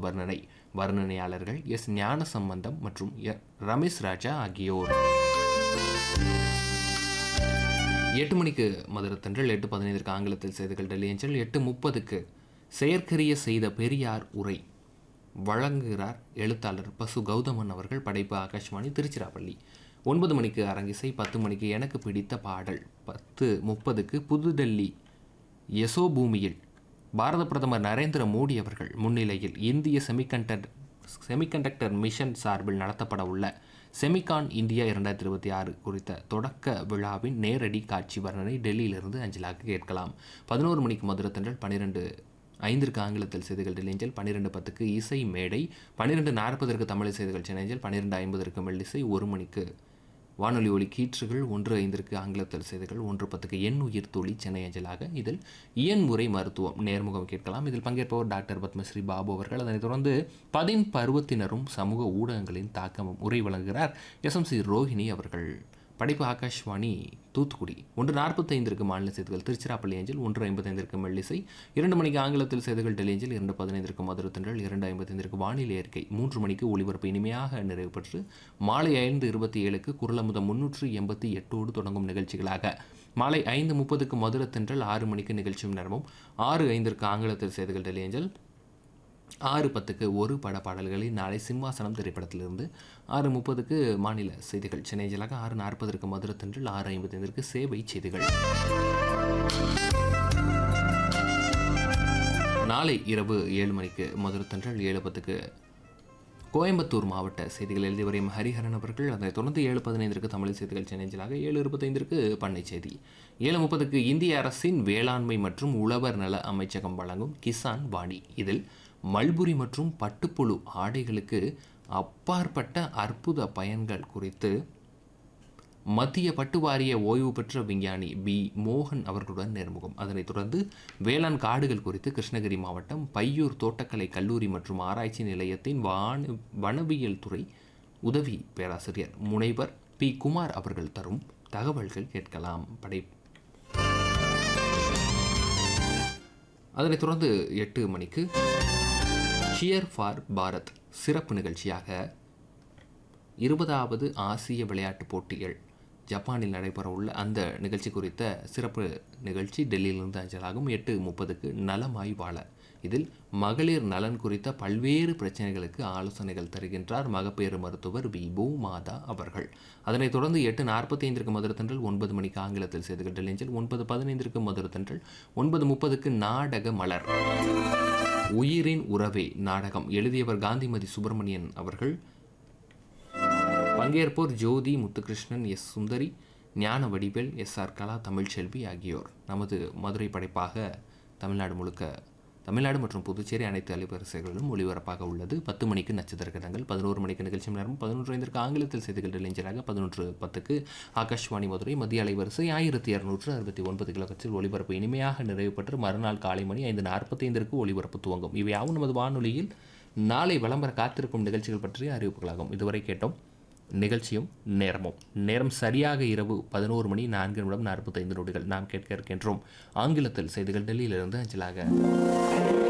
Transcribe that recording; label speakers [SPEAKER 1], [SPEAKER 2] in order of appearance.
[SPEAKER 1] வர்ணனை வர்ணனையாளர்கள் எஸ் ஞானசம்பந்தம் மற்றும் எ- ரமேஷ் ராஜா ஆகியோர் எட்டு மணிக்கு மதுரத்தன்றல் எட்டு பதினைந்திற்கு ஆங்கிலத்தில் செய்திகள் டெல்லி அஞ்சல் எட்டு முப்பதுக்கு செயற்கரிய செய்த பெரியார் உரை வழங்குகிறார் எழுத்தாளர் பசு கௌதமன் அவர்கள் படைப்பு ஆகாஷ்வாணி திருச்சிராப்பள்ளி ஒன்பது மணிக்கு அரங்கிசை பத்து மணிக்கு எனக்கு பிடித்த பாடல் பத்து முப்பதுக்கு புதுடெல்லி யசோபூமியில் பாரத பிரதமர் நரேந்திர மோடி அவர்கள் முன்னிலையில் இந்திய செமிகண்டக்டர் செமிகண்டக்டர் மிஷன் சார்பில் நடத்தப்பட உள்ள செமிகான் இந்தியா இரண்டாயிரத்தி இருபத்தி ஆறு குறித்த தொடக்க விழாவின் நேரடி காட்சி வர்ணனை டெல்லியிலிருந்து அஞ்சலாக கேட்கலாம் பதினோரு மணிக்கு மதுரத்தன்றல் பன்னிரெண்டு ஐந்திற்கு ஆங்கிலத்தில் செய்திகள் டெல்லியஞ்சல் பன்னிரெண்டு பத்துக்கு இசை மேடை பன்னிரெண்டு நாற்பதற்கு தமிழ் செய்திகள் சென்னைஞ்சல் பன்னிரெண்டு ஐம்பதற்கு மெல்லிசை ஒரு மணிக்கு வானொலி ஒலி கீற்றுகள் ஒன்று ஐந்திற்கு ஆங்கிலத்தில் செய்திகள் ஒன்று பத்துக்கு எண் உயிர் தொழி சென்னை அஞ்சலாக இதில் இயன்முறை மருத்துவம் நேர்முகம் கேட்கலாம் இதில் பங்கேற்பவர் டாக்டர் பத்மஸ்ரீ பாபு அவர்கள் அதனைத் தொடர்ந்து பதின் பருவத்தினரும் சமூக ஊடகங்களின் தாக்கமும் உரை வழங்குகிறார் எஸ்எம்சி ரோஹிணி அவர்கள் படைப்பு ஆகாஷ்வாணி தூத்துக்குடி ஒன்று நாற்பத்தைந்திற்கு மாநில செய்திகள் திருச்சிராப்பள்ளி அஞ்சல் ஒன்று ஐம்பத்தைந்திற்கு மெல்லிசை இரண்டு மணிக்கு ஆங்கிலத்தில் செய்திகள் டெல்லி அஞ்சல் இரண்டு பதினைந்திற்கு மதுரத்தன்றல் இரண்டு ஐம்பத்தைந்திற்கு வானிலை அறிக்கை மூன்று மணிக்கு ஒளிபரப்பு இனிமையாக நிறைவு பெற்று மாலை ஐந்து இருபத்தி ஏழுக்கு குரலமுதம் முன்னூற்று எண்பத்தி எட்டோடு தொடங்கும் நிகழ்ச்சிகளாக மாலை ஐந்து முப்பதுக்கு மதுரத்தன்றல் ஆறு மணிக்கு நிகழ்ச்சியும் நேரமும் ஆறு ஐந்திற்கு ஆங்கிலத்தில் செய்திகள் டெல்லி அஞ்சல் ஆறு பத்துக்கு ஒரு பட பாடல்களில் நாளை சிம்மாசனம் திரைப்படத்திலிருந்து ஆறு முப்பதுக்கு மாநில செய்திகள் சென்னை ஜலாக ஆறு நாற்பதற்கு மதுரத்தன்றில் ஆறு ஐம்பத்தைந்திற்கு சேவை செய்திகள் நாளை இரவு ஏழு மணிக்கு மதுரத்தன்றல் ஏழு பத்துக்கு கோயம்புத்தூர் மாவட்ட செய்திகள் எழுதி வரையும் ஹரிஹரன் அவர்கள் அதனைத் தொடர்ந்து ஏழு பதினைந்திற்கு தமிழ் செய்திகள் சென்னைஞ்சலாக ஏழு இருபத்தைந்திற்கு பண்ணை செய்தி ஏழு முப்பதுக்கு இந்திய அரசின் வேளாண்மை மற்றும் உழவர் நல அமைச்சகம் வழங்கும் கிசான் வாணி இதில் மல்புரி மற்றும் பட்டுப்புழு ஆடைகளுக்கு அப்பாற்பட்ட அற்புத பயன்கள் குறித்து மத்திய பட்டு வாரிய ஓய்வு பெற்ற விஞ்ஞானி பி மோகன் அவர்களுடன் நேர்முகம் அதனைத் தொடர்ந்து வேளாண் காடுகள் குறித்து கிருஷ்ணகிரி மாவட்டம் பையூர் தோட்டக்கலை கல்லூரி மற்றும் ஆராய்ச்சி நிலையத்தின் வான வனவியல் துறை உதவி பேராசிரியர் முனைவர் பி குமார் அவர்கள் தரும் தகவல்கள் கேட்கலாம் படை அதனைத் தொடர்ந்து எட்டு மணிக்கு சியர் ஃபார் பாரத் சிறப்பு நிகழ்ச்சியாக இருபதாவது ஆசிய விளையாட்டுப் போட்டிகள் ஜப்பானில் நடைபெறவுள்ள அந்த நிகழ்ச்சி குறித்த சிறப்பு நிகழ்ச்சி டெல்லியிலிருந்து அஞ்சலாகும் எட்டு முப்பதுக்கு நலமாய் வாழ இதில் மகளிர் நலன் குறித்த பல்வேறு பிரச்சனைகளுக்கு ஆலோசனைகள் தருகின்றார் மகப்பேறு மருத்துவர் வி மாதா அவர்கள் அதனைத் தொடர்ந்து எட்டு நாற்பத்தி ஐந்திற்கு மதுரத்தன்றல் ஒன்பது மணிக்கு ஆங்கிலத்தில் செய்திகள் டெல்லியஞ்சல் ஒன்பது பதினைந்திற்கு மதுரத்தன்றல் ஒன்பது முப்பதுக்கு நாடக மலர் உயிரின் உறவே நாடகம் எழுதியவர் காந்திமதி சுப்பிரமணியன் அவர்கள் பங்கேற்போர் ஜோதி Muthukrishnan S Sundari Gnana Vadivel S R Kala Tamilselvi ஆகியோர் நமது மதுரை படைப்பாக தமிழ்நாடு முழுக்க தமிழ்நாடு மற்றும் புதுச்சேரி அனைத்து அலைவரிசைகளிலும் ஒளிபரப்பாக உள்ளது பத்து மணிக்கு நட்சத்திர கிடங்கள் பதினோரு மணிக்கு நிகழ்ச்சி நேரம் பதினொன்று ஐந்திற்கு ஆங்கிலத்தில் செய்திகள் இளைஞராக பதினொன்று பத்துக்கு ஆகாஷ்வாணி மதுரை மத்திய அலைவரிசை ஆயிரத்தி இரநூற்று அறுபத்தி ஒன்பது கிலோகத்தில் ஒளிபரப்பு இனிமையாக நிறைவு பெற்று மறுநாள் காலை மணி ஐந்து நாற்பத்தைந்திற்கு ஒளிபரப்பு துவங்கும் இவையாவும் நமது வானொலியில் நாளை விளம்பர காத்திருக்கும் நிகழ்ச்சிகள் பற்றிய அறிவிப்புகளாகும் இதுவரை கேட்டோம் நிகழ்ச்சியும் நேரமும் நேரம் சரியாக இரவு பதினோரு மணி நான்கு நிமிடம் நாற்பத்தைந்து நொடிகள் நாம் கேட்க இருக்கின்றோம் ஆங்கிலத்தில் செய்திகள் டெல்லியிலிருந்து அஞ்சலாக